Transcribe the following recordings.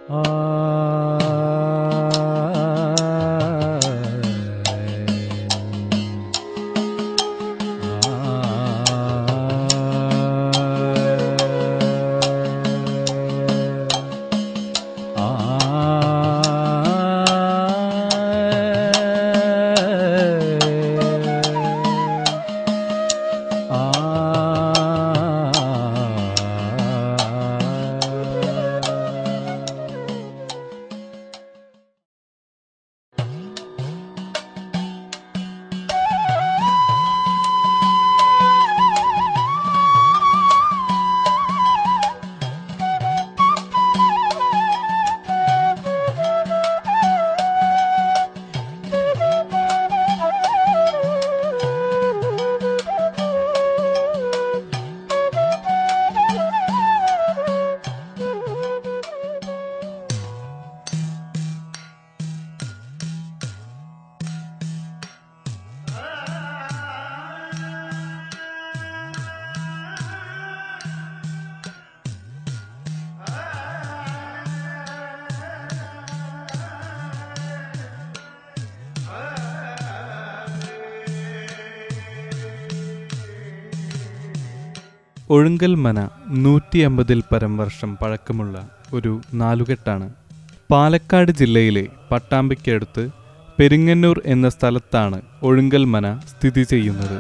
ഒഴുങ്കൽ മന നൂറ്റി അമ്പതിൽ പരം വർഷം പഴക്കമുള്ള ഒരു നാലുകെട്ടാണ് പാലക്കാട് ജില്ലയിലെ പട്ടാമ്പിക്കടുത്ത് പെരിങ്ങന്നൂർ എന്ന സ്ഥലത്താണ് ഒഴുങ്കൽ മന സ്ഥിതി ചെയ്യുന്നത്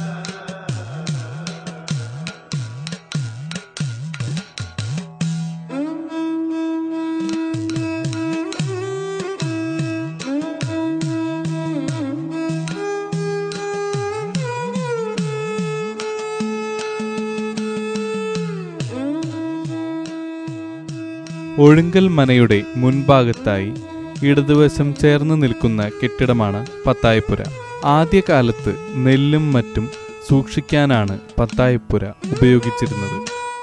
ഒഴുങ്കൽ മനയുടെ മുൻഭാഗത്തായി ഇടതുവശം ചേർന്ന് നിൽക്കുന്ന കെട്ടിടമാണ് പത്തായപ്പുര ആദ്യകാലത്ത് നെല്ലും മറ്റും സൂക്ഷിക്കാനാണ് പത്തായപ്പുര ഉപയോഗിച്ചിരുന്നത്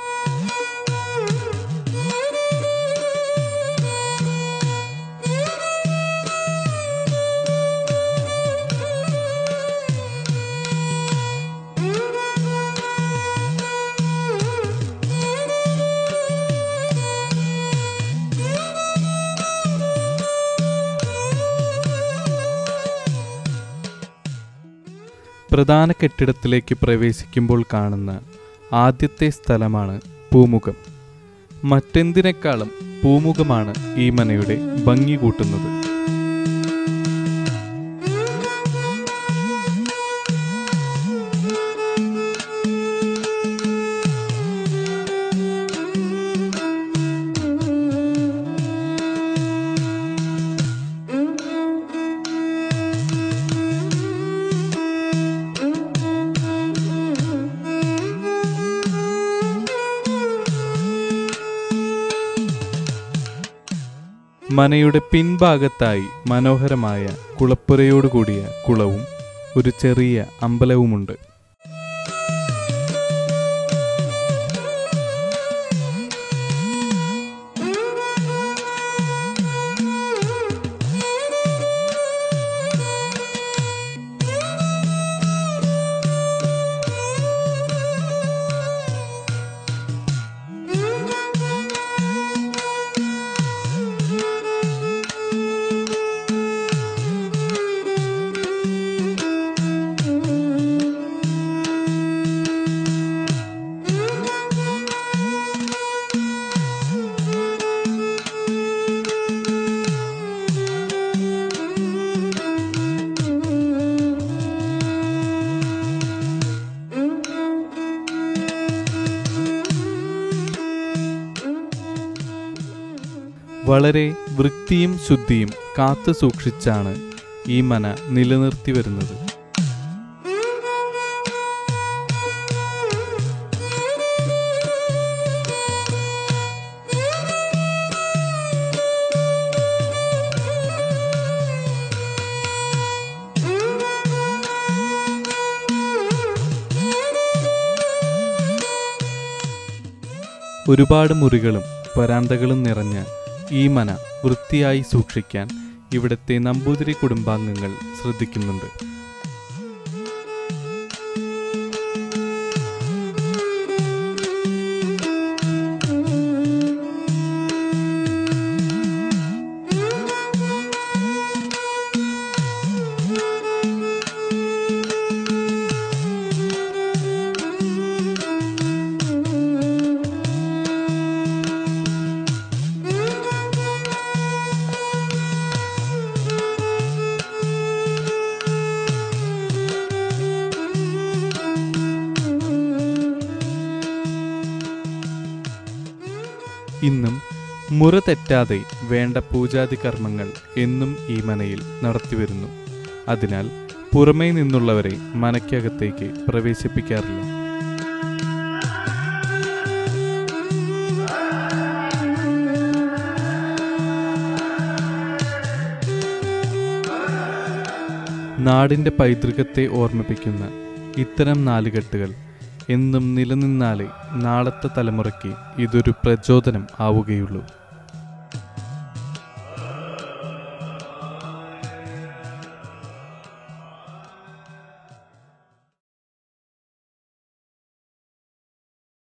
പ്രധാന കെട്ടിടത്തിലേക്ക് പ്രവേശിക്കുമ്പോൾ കാണുന്ന ആദ്യത്തെ സ്ഥലമാണ് പൂമുഖം മറ്റെന്തിനേക്കാളും പൂമുഖമാണ് ഈ മനയുടെ ഭംഗി കൂട്ടുന്നത് മനയുടെ പിൻഭാഗത്തായി മനോഹരമായ കുളപ്പുരയോടുകൂടിയ കുളവും ഒരു ചെറിയ അമ്പലവുമുണ്ട് വളരെ വൃത്തിയും ശുദ്ധിയും കാത്തു സൂക്ഷിച്ചാണ് ഈ മന നിലനിർത്തി വരുന്നത് ഒരുപാട് മുറികളും വരാന്തകളും നിറഞ്ഞ ഈ മന വൃത്തിയായി സൂക്ഷിക്കാൻ ഇവിടുത്തെ നമ്പൂതിരി കുടുംബാംഗങ്ങൾ ശ്രദ്ധിക്കുന്നുണ്ട് ഇന്നും മുറ തെറ്റാതെ വേണ്ട പൂജാതി കർമ്മങ്ങൾ എന്നും ഈ മനയിൽ നടത്തിവരുന്നു അതിനാൽ പുറമേ നിന്നുള്ളവരെ മനയ്ക്കകത്തേക്ക് പ്രവേശിപ്പിക്കാറില്ല നാടിൻ്റെ പൈതൃകത്തെ ഓർമ്മിപ്പിക്കുന്ന ഇത്തരം നാലുകെട്ടുകൾ എന്നും നിലനിന്നാലേ നാളത്തെ തലമുറയ്ക്ക് ഇതൊരു പ്രചോദനം ആവുകയുള്ളൂ